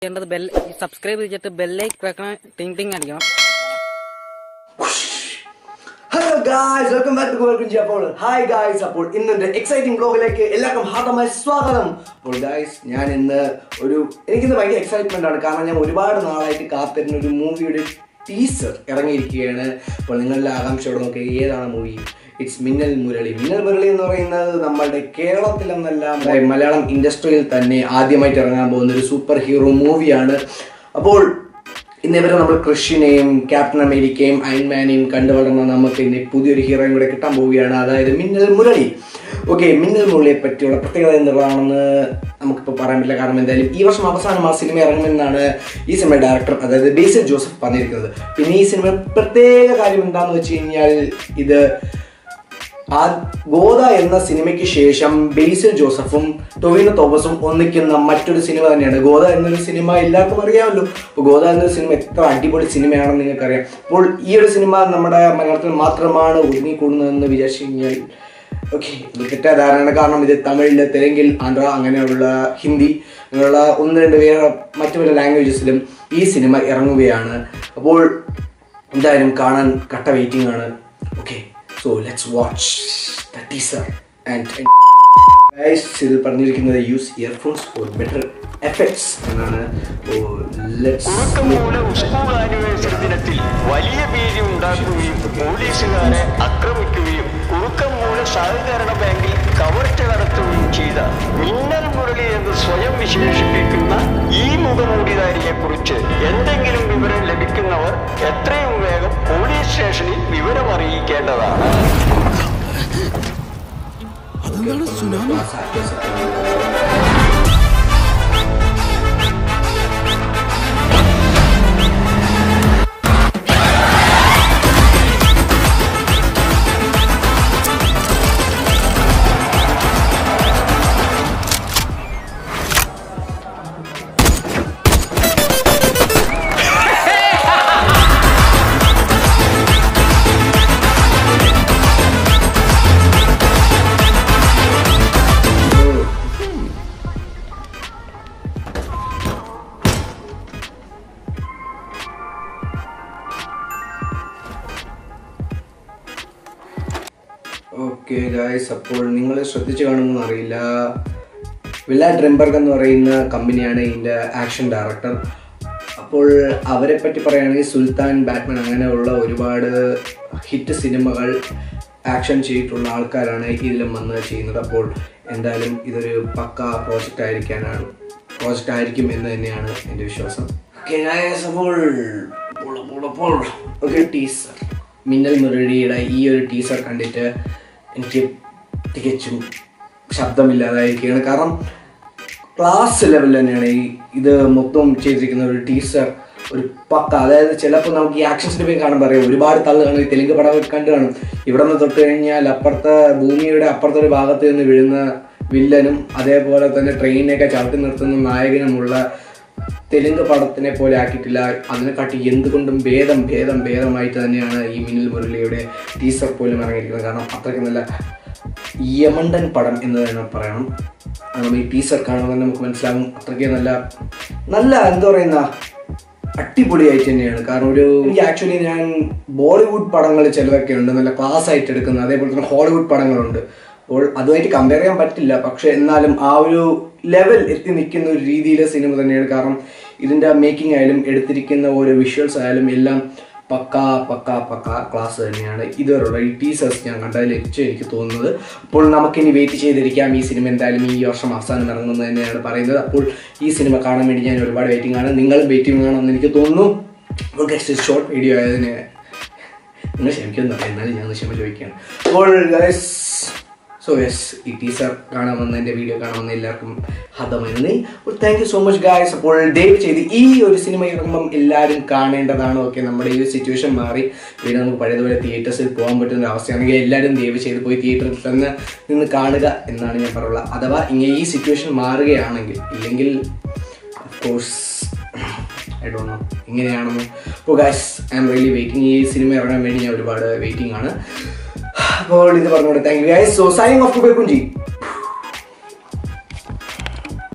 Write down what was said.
ചെയ്യേണ്ടത് bell subscribe ചെയ്തിട്ട് ബെല്ലൈക്ക് വെക്കണം ടിങ് ടിങ് അടിക്കണം hello guys welcome back to ഗോൾക്കുഞ്ചി അപ്പോൾ ഹായ് ഗായ്സ് അപ്പോൾ ഇന്നത്തെ എക്സൈറ്റിംഗ് ബ്ലോഗിലേക്ക് എല്ലാവർക്കും ഹാർദമായ സ്വാഗതം അപ്പോൾ ഗായ്സ് ഞാൻ ഇന്ന് ഒരു എനിക്കിന്ന് ഭയങ്കര എക്സൈറ്റ്മെന്റ് ആണ് കാരണം ഞാൻ ഒരുപാട് നാളായിട്ട് കാത്തിരുന്ന ഒരു മൂവിയുടെ ടീസർ ഇറങ്ങിയിരിക്കുകയാണ് അപ്പോൾ നിങ്ങളുടെ ആകാംക്ഷയോടെ നോക്കി ഏതാണ് മൂവി ഇറ്റ്സ് മിന്നൽ മുരളി മിന്നൽ മുരളി എന്ന് പറയുന്നത് നമ്മളുടെ കേരളത്തിലെന്നല്ല മലയാളം ഇൻഡസ്ട്രിയിൽ തന്നെ ആദ്യമായിട്ട് ഇറങ്ങാൻ പോകുന്ന ഒരു സൂപ്പർ ഹീറോ മൂവിയാണ് അപ്പോൾ ഇന്ന് ഇവരെ നമ്മൾ കൃഷിനെയും ക്യാപ്റ്റൻ അമേരിക്കയും അയൺമാനെയും കണ്ടു വളർന്ന നമുക്ക് ഇനി പുതിയൊരു ഹീറോയും കൂടെ കിട്ടാൻ പോവുകയാണ് അതായത് മിന്നൽ മുരളി ഓക്കെ മിന്നൽ മുരളിയെ പറ്റിയുള്ള പ്രത്യേകത എന്തുള്ളതാണെന്ന് നമുക്കിപ്പോൾ പറയാൻ പറ്റില്ല കാരണം എന്തായാലും ഈ വർഷം അവസാനം ആ സിനിമ ഇറങ്ങുമെന്നാണ് ഈ സിനിമ ഡയറക്ടർ അതായത് ബേസിൽ ജോസഫ് പറഞ്ഞിരിക്കുന്നത് പിന്നെ ഈ സിനിമ പ്രത്യേക കാര്യം എന്താണെന്ന് വെച്ച് കഴിഞ്ഞാൽ ഇത് ആ ഗോദ എന്ന സിനിമയ്ക്ക് ശേഷം ബേസിൽ ജോസഫും ടൊവിനോ തോമസും ഒന്നിക്കുന്ന മറ്റൊരു സിനിമ തന്നെയാണ് ഗോദ എന്നൊരു സിനിമ എല്ലാവർക്കും അറിയാമല്ലോ അപ്പോൾ ഗോദ എന്നൊരു സിനിമ എത്ര അടിപൊളി സിനിമയാണെന്ന് നിങ്ങൾക്കറിയാം അപ്പോൾ ഈ ഒരു സിനിമ നമ്മുടെ മലയാളത്തിൽ മാത്രമാണ് ഒതുങ്ങിക്കൂടുന്നതെന്ന് വിചാരിച്ചു കഴിഞ്ഞാൽ ഓക്കെ ഇത് തെറ്റായ ധാരണയാണ് കാരണം ഇത് തമിഴിൽ തെലുങ്കിൽ ആന്ധ്ര അങ്ങനെയുള്ള ഹിന്ദി അങ്ങനെയുള്ള ഒന്ന് രണ്ട് വേറെ മറ്റു പല ലാംഗ്വേജസിലും ഈ സിനിമ ഇറങ്ങുകയാണ് അപ്പോൾ എന്തായാലും കാണാൻ കട്ട വെയിറ്റിംഗ് ആണ് okay so let's watch the teaser and guys ഇതിൽ പറഞ്ഞിരിക്കുന്നത് use earphones for better effects എന്നാണ് ലെറ്റ്സ് കുറുക്കമൂലം സ്കൂൾ ആനിവേഴ്സറി ദിനത്തിൽ വലിയ ഭീതി ഉണ്ടാക്കുകയും പോലീസുകാരെ ആക്രമിക്കുകയും കുറുക്കമൂല സഹകരണ ബാങ്കിൽ കവർച്ച നടത്തുകയും ചെയ്ത മിന്നൽ മുരളി എന്ന് സ്വയം വിശേഷിപ്പിക്കുന്ന ഈ മുഖമൂടിധാരിയെ കുറിച്ച് എന്തെങ്കിലും വിവരം ലഭിക്കുന്നവർ എത്രയും വേഗം പോലീസ് സ്റ്റേഷനിൽ വിവരം അറിയിക്കേണ്ടതാണ് ഓക്കെ ഗായ്സ് അപ്പോൾ നിങ്ങൾ ശ്രദ്ധിച്ചു കാണുമെന്ന് അറിയില്ല വില്ല ഡ്രിംബർഗ് എന്ന് പറയുന്ന കമ്പനിയാണ് ഇതിൻ്റെ ആക്ഷൻ ഡയറക്ടർ അപ്പോൾ അവരെ പറ്റി പറയുകയാണെങ്കിൽ സുൽത്താൻ ബാറ്റ്മാൻ അങ്ങനെയുള്ള ഒരുപാട് ഹിറ്റ് സിനിമകൾ ആക്ഷൻ ചെയ്തിട്ടുള്ള ആൾക്കാരാണ് ഇതിലും വന്ന് ചെയ്യുന്നത് അപ്പോൾ എന്തായാലും ഇതൊരു പക്ക പ്രോജക്റ്റ് ആയിരിക്കാനാണ് പ്രോജക്റ്റ് ആയിരിക്കും എന്ന് തന്നെയാണ് എൻ്റെ വിശ്വാസം ഓക്കെ അപ്പോൾ അപ്പോൾ അപ്പോൾ അപ്പോൾ ഓക്കെ ടീസർ മിന്നൽ മുരളിയുടെ ഈ ഒരു ടീസർ കണ്ടിട്ട് എനിക്ക് തികച്ചും ശബ്ദമില്ലാതായിരിക്കുകയാണ് കാരണം ക്ലാസ് ലെവലിൽ തന്നെയാണ് ഈ ഇത് മൊത്തം ചെയ്തിരിക്കുന്ന ഒരു ടീസർ ഒരു പക്ക അതായത് ചിലപ്പോൾ നമുക്ക് ഈ ആക്ഷൻ സിനിമയും കാണുമ്പോൾ അറിയാം ഒരുപാട് തള്ളു കാണും ഈ തെലുങ്ക് പടം കണ്ടു കാണും ഇവിടെ നിന്ന് തൊട്ട് കഴിഞ്ഞാൽ അപ്പുറത്തെ ഭൂമിയുടെ അപ്പുറത്തെ ഒരു ഭാഗത്ത് നിന്ന് വീഴുന്ന വില്ലനും അതേപോലെ തന്നെ ട്രെയിനിനെയൊക്കെ ചവിട്ടി നിർത്തുന്ന നായകനുമുള്ള തെലുങ്ക് പടത്തിനെ പോലെ ആക്കിയിട്ടില്ല അതിനെക്കാട്ടി എന്തുകൊണ്ടും ഭേദം ഭേദം ഭേദമായിട്ട് തന്നെയാണ് ഈ മിന്നൽ മുരളിയുടെ ടീസർ പോലും ഇറങ്ങിയിരിക്കുന്നത് കാരണം അത്രയ്ക്ക് നല്ല യമണ്ടൻ പടം എന്ന് തന്നെ പറയണം നമ്മൾ ഈ ടീസർ കാണുമ്പോൾ തന്നെ നമുക്ക് മനസ്സിലാകും അത്രയ്ക്ക് നല്ല നല്ല എന്താ പറയുന്ന അടിപൊളിയായിട്ട് തന്നെയാണ് കാരണം ഒരു എനിക്ക് ആക്ച്വലി ഞാൻ ബോളിവുഡ് പടങ്ങൾ ചിലതൊക്കെ ഉണ്ട് നല്ല ക്ലാസ് ആയിട്ട് എടുക്കുന്ന അതേപോലെ തന്നെ ഹോളിവുഡ് പടങ്ങളുണ്ട് അപ്പോൾ അതുമായിട്ട് കമ്പയർ ചെയ്യാൻ പറ്റില്ല പക്ഷെ എന്നാലും ആ ഒരു ലെവൽ എത്തി നിൽക്കുന്ന ഒരു രീതിയിലെ സിനിമ തന്നെയാണ് കാരണം ഇതിൻ്റെ മേക്കിംഗ് ആയാലും എടുത്തിരിക്കുന്ന ഓരോ വിഷ്വൽസ് ആയാലും എല്ലാം പക്ക പക്ക പക്ക ക്ലാസ് തന്നെയാണ് ഇതുവരെയുള്ള ഈ ടീസേഴ്സ് ഞാൻ കണ്ടതിൽ വെച്ച് എനിക്ക് തോന്നുന്നത് അപ്പോൾ നമുക്കിനി വെയിറ്റ് ചെയ്തിരിക്കാം ഈ സിനിമ എന്തായാലും ഈ വർഷം അവസാനം ഇറങ്ങുന്നത് തന്നെയാണ് പറയുന്നത് അപ്പോൾ ഈ സിനിമ കാണാൻ വേണ്ടി ഞാൻ ഒരുപാട് വെയിറ്റിംഗ് ആണ് നിങ്ങളും വെയിറ്റിംഗ് ആണെന്ന് എനിക്ക് തോന്നുന്നു ഓക്കെ ഷോർട്ട് വീഡിയോ ആയതിന് നിങ്ങൾ ക്ഷമിക്കുന്നില്ല എന്നാലും ഞാൻ ക്ഷമ ചോദിക്കുകയാണ് അപ്പോൾ ഗൈസ് സോ യെസ് ഈ ടീസർ കാണാൻ വന്ന എൻ്റെ വീഡിയോ കാണാൻ വന്ന എല്ലാവർക്കും ഹതമായി അപ്പോൾ thank you so much guys അപ്പോൾ ദയവ് ചെയ്ത് ഈ ഒരു സിനിമ ഇറങ്ങുമ്പം എല്ലാവരും കാണേണ്ടതാണ് ഓക്കെ നമ്മുടെ ഈ ഒരു സിറ്റുവേഷൻ മാറി പിന്നെ നമുക്ക് പഴയതുപോലെ തിയേറ്റേഴ്സിൽ പോകാൻ പറ്റുന്ന ഒരു അവസ്ഥയാണെങ്കിൽ എല്ലാവരും ദയവ് ചെയ്ത് പോയി തിയേറ്ററിൽ തന്നെ നിന്ന് കാണുക എന്നാണ് ഞാൻ പറയുള്ളത് അഥവാ ഇങ്ങനെ ഈ സിറ്റുവേഷൻ മാറുകയാണെങ്കിൽ ഇല്ലെങ്കിൽ of course I don't know ഇങ്ങനെയാണെന്ന് അപ്പോൾ guys I am really waiting ഈ സിനിമ ഇറങ്ങാൻ വേണ്ടി ഞാൻ ഒരുപാട് വെയിറ്റിംഗ് ആണ് അപ്പോൾ ഇത് പറഞ്ഞുകൊണ്ട് thank you guys so signing off കുബേ കുഞ്ചി